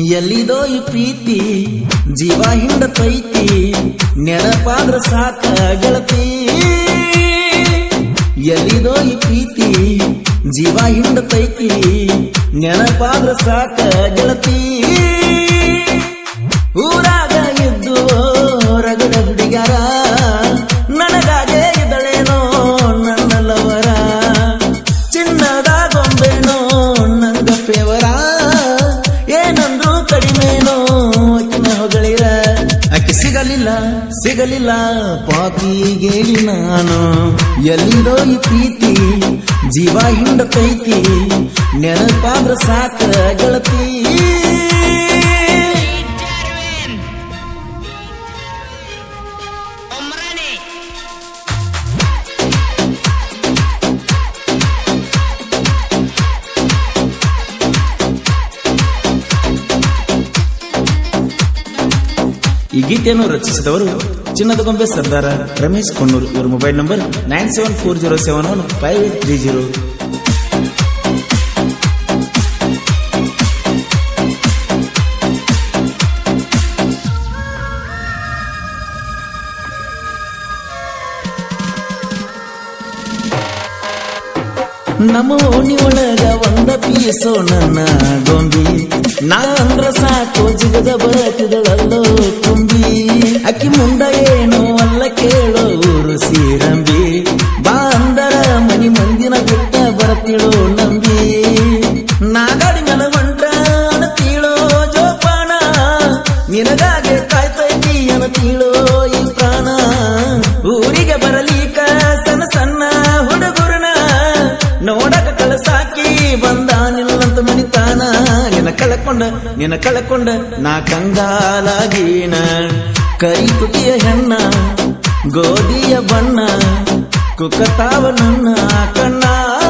ಎಲ್ಲಿದೋ ಈ ಪ್ರೀತಿ ಜೀವ ಹಿಂಡತೈತಿ ನೆನಪಾದ್ರ ಸಾಕ ಗೆಳತಿ ಎಲ್ಲಿದೋ ಈ ಪ್ರೀತಿ ಜೀವ ಹಿಂಡತೈತಿ ನೆನಪಾದ್ರ ಸಾಕ ಗೆಳತಿ ಊರಾಗ ಇದ್ದು ರಗಡ ಹುಡುಗ್ಯಾರ ನನಗಾಗೆ ಇದಳೇನೋ ನನ್ನ ಲವರ ಚಿನ್ನದ ಗೊಂಬೆನೋ ನಂಗ ಫೇವರ ಏನಂದ್ರು ಕಡಿಮೆನೋ ಅಕ್ಕಿನ ಹೊಗಳಿರ ಅಕ್ಕಿ ಸಿಗಲಿಲ್ಲ ಸಿಗಲಿಲ್ಲ ಪಾಪಿಗೇಳಿ ನಾನು ಎಲ್ಲಿರೋ ಈ ಪ್ರೀತಿ ಜೀವ ಹಿಂಡತೈತಿ ನೆನಪಾದ್ರ ಸಾಕ ಗೆಳತಿ Omrani. ಈ ಗೀತೆಯನ್ನು ರಚಿಸಿದವರು ಚಿನ್ನದ ಗೊಂಬೆ ಸರ್ದಾರ ರಮೇಶ್ ಕೊಣ್ಣೂರು ಇವರ mobile number nine seven four zero seven one five eight three zero ನಮ್ಮ ಓಣಿ ಒಳಗ ಒಂದ ಪೀಸೋ ನನ್ನ ಗೊಂಬಿ ನಾ ಅಂದ್ರ ಸಾಕು ಜಿಗದ ಬರತಿದಳಲ್ಲೋ ತುಂಬಿ ಅಕ್ಕಿ ಮುಂದ ಏನು ಅಲ್ಲ ಕೇಳೋ ಊರು ಸೀರಂಬಿ ಬಾ ಅಂದರ ಮನಿ ಮಂದಿನ ಬಿಟ್ಟ ಬರತಿಳೋ ನಂಬಿ ನಾ ಗಾಡಿ ಮೇಲೆ ಹೊಂಟ ಅನತೀಳೋ ಜೋಪಾನ ನಿನಗಾಗೆ ಕಾಯ್ತೈತಿ ಅನತೀಳೋ ಈ ಪ್ರಾಣ ಊರಿಗೆ ಬರಲಿಕ ಸಣ್ಣ ಸಣ್ಣ ಹುಡುಗರನ ನೋಡಕ ಕಳಸಾಕಿ ಬಂದಾನಿಲ್ಲಂತ ಮನಿತಾನ ನಿನ್ನ ಕಳಕೊಂಡ ನಿನ್ನ ಕಳಕೊಂಡ ನಾ ಕಂಗಾಲಾಗೀನ ಕರಿ ತುಟಿಯ ಹೆಣ್ಣ ಗೋಧಿಯ ಬಣ್ಣ ಕುಕ್ಕತಾವ ನನ್ನ ಕಣ್ಣ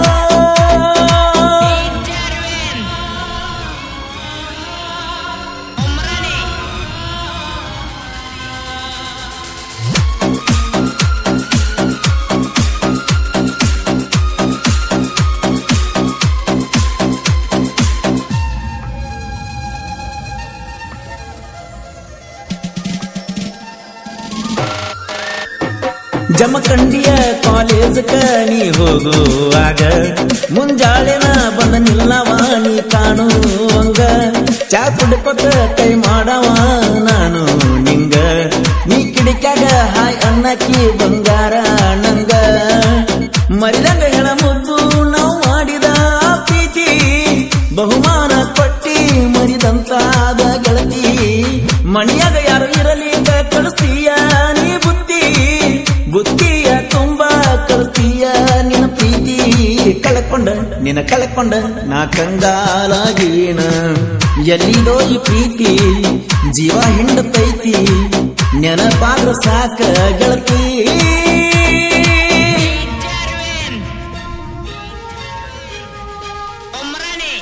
Omrani. ಜಮಖಂಡಿಯ ಕಾಲೇಜ್ ನೀ ಹೋಗುವಾಗ ಮುಂಜಾಳೆನ ಬಂದ ನಿಲ್ಲವ ನೀ ಕಾಣುವಂಗ ಚಾ ಕುಡ್ಕೊತ ಕೈ ಮಾಡವ ನಾನು ನಿಂಗ ನೀ ಕಿಡಿಕ್ಯಾಗ ಹಾಯ್ ಅನ್ನಕ್ಕಿ ಬಂಗಾರ ನಂಗ ಮರಿದಂಗ ಹೆಣ ಮುದ್ದು ನಾವು ಮಾಡಿದ ಪ್ರೀತಿ ಬಹುಮಾನ ಕೊಟ್ಟಿ ಮರಿದಂತಾದ ಗೆಳತಿ ಮಣಿಯಾಗ ಯಾರು ಇರಲಿಕ ಕಳಿಸ್ತೀಯ ನೀ ಬುದ್ಧಿ ಬುದ್ಧಿಯ ತುಂಬಾ ಕಳಿಸ್ತೀಯ ನಿನ್ನ ಪ್ರೀತಿ ಕಳ್ಕೊಂಡ ನಿನ್ನ ಕಳ್ಕೊಂಡ ನಾ ಕಂಗಾಲಾಗೀನ ಎಲ್ಲಿದೋ ಈ ಪ್ರೀತಿ ಜೀವ ಹಿಂಡತೈತಿ ನೆನಪಾದ್ರ ಸಾಕ ಗೆಳತಿ Omrani.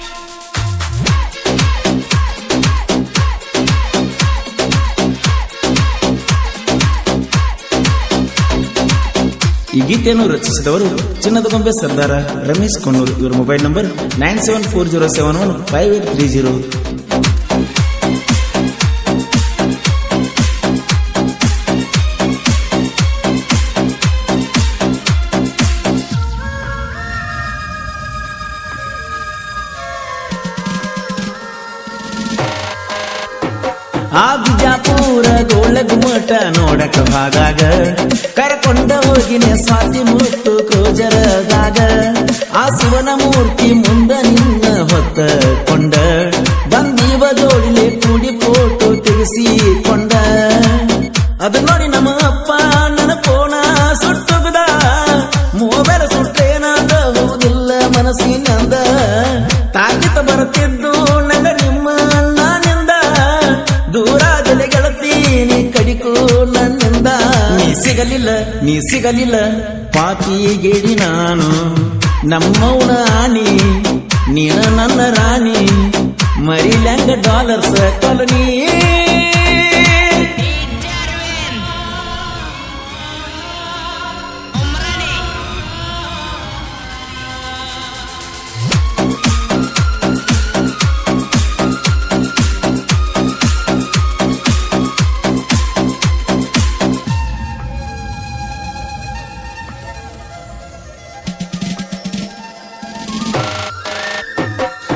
ಈ ಗೀತೆಯನ್ನು ರಚಿಸಿದವರು ಚಿನ್ನದ ಗೊಂಬೆ ಸರ್ದಾರ ರಮೇಶ್ ಕೊಣ್ಣೂರು ಇವರ mobile number nine seven four zero seven one five eight three zero ಆ ಬಿಜಾಪುರ ಗೋಳ ಗುಮ್ಮಟ ನೋಡಕ ಹೋದಾಗ ಕರ್ಕೊಂಡ ಹೋಗಿನ ಸ್ವಾತಿ ಮುತ್ತು ಕ್ರೋಜರದಾಗ ಆ ಶಿವನ ಮೂರ್ತಿ ಮುಂದ ನಿನ್ನ ಹೊತ್ತ ಕೊಂಡ ಬಂದೀವ ಜೋಡಿಲೆ ಕೂಡಿ ಫೋಟೋ ತೆಗೆಸಿಕೊಂಡ ಅದು ನೋಡಿ ನಮ್ಮ ಅಪ್ಪ ನನ್ನ ಫೋನ ಸುಟ್ಟುಗದ ಮೊಬೈಲ್ ಸುಟ್ಟೇನಾದ ಹೋಗುದಿಲ್ಲ ಮನಸ್ಸಿನಂದ ತಾಕಿತ ಬರುತ್ತಿದ್ದು ನನ್ನ ನಿಮ್ಮ ಅಣ್ಣನಿಂದ ದೂರಾದಲ್ಲಿ ಗೆಳತೀನಿ ಕಡಿಕು ನನ್ನಿಂದ ನೀ ಸಿಗಲಿಲ್ಲ ನೀ ಸಿಗಲಿಲ್ಲ ಪಾಪಿಗೇಡಿ ನಾನು ನಮ್ಮವನ ಆನಿ ನೀನ ನನ್ನ ರಾಣಿ ಮರಿಲ್ಯಾಂಗ ಡಾಲರ್ಸ್ ಕಾಲನಿ Omrani.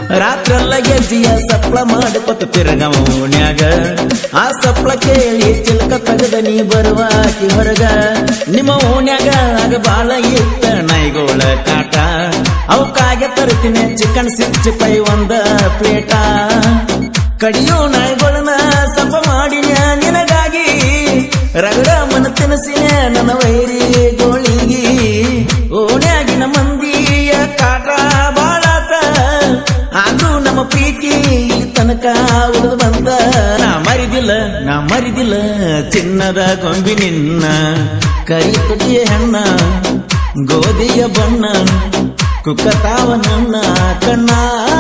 ರಾತ್ರೆಲ್ಲ ಗೆಜ್ಜಿಯ ಸಪ್ಳ ಮಾಡಿಕೊತ ತಿರುಗವ ಓಣ್ಯಾಗ ಆ ಸಪ್ಳ ಕೇಳಿ ಚಿಲ್ಕ ತಗದ ನೀ ಬರುವಾಕಿ ಹೊರಗ ನಿಮ್ಮ ಓಣ್ಯಾಗ ಆಗ ಬಾಳ ಇತ್ತ ನೈಗೋಳ ಕಾಟ ಅವಕ್ಕಾಗೆ ತರ್ತೀನಿ ಚಿಕನ್ ಸಿಕ್ಸ್ ಪೈ ಒಂದ ಪ್ಲೇಟ ಕಡಿಯೋ ನಾಯಿಗಳನ್ನ ಸಪ ಮಾಡಿನ ನಿನಗಾಗಿ ರಗಡ ಮನ ತಿನಸಿನ ನನ್ನ ವೈರಿ ಗೋಳಿಗಿ ಓಣ್ಯಾಗಿನ ಮಂದಿಯ ಕಾಟ ಬಾಳಾತ ಆದ್ರೂ ನಮ್ಮ ಪ್ರೀತಿ ಇಲ್ಲಿ ತನಕ ಉಳಿದು ಬಂದ ನಾ ಮರಿದಿಲ್ಲ ನಾ ಮರಿದಿಲ್ಲ ಚಿನ್ನದ ಗೊಂಬಿ ನಿನ್ನ ಕರಿ ತುಟಿಯ ಹೆಣ್ಣ ಗೋಧಿಯ ಬಣ್ಣ ಕುಕ್ಕತಾವ ನನ್ನ ಕಣ್ಣ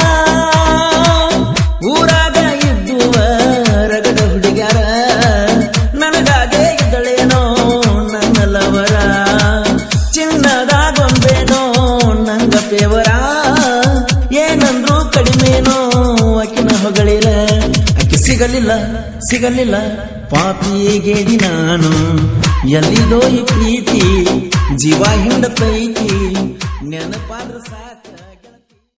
ಊರಾಗ ಇದ್ದುವ ರಗಡ ಹುಡುಗ್ಯಾರ ನನಗಾಗೆ ಇದ್ದಳೇನೋ ನನ್ನ ಲವರ ಚಿನ್ನದ ಗೊಂಬೆನೋ ನಂಗ ಪೇವರ ಏನಂದ್ರು ಕಡಿಮೆನೋ ಆಕಿನ ಹೊಗಳಿರ ಆಕಿ ಸಿಗಲಿಲ್ಲ ಸಿಗಲಿಲ್ಲ ಪಾಪಿಗೇಡಿ ನಾನು ಎಲ್ಲಿದೋ ಈ ಪ್ರೀತಿ ಜೀವ ಹಿಂಡತೈತಿ ನೆನಪಾದ್ರ ಸಾಕ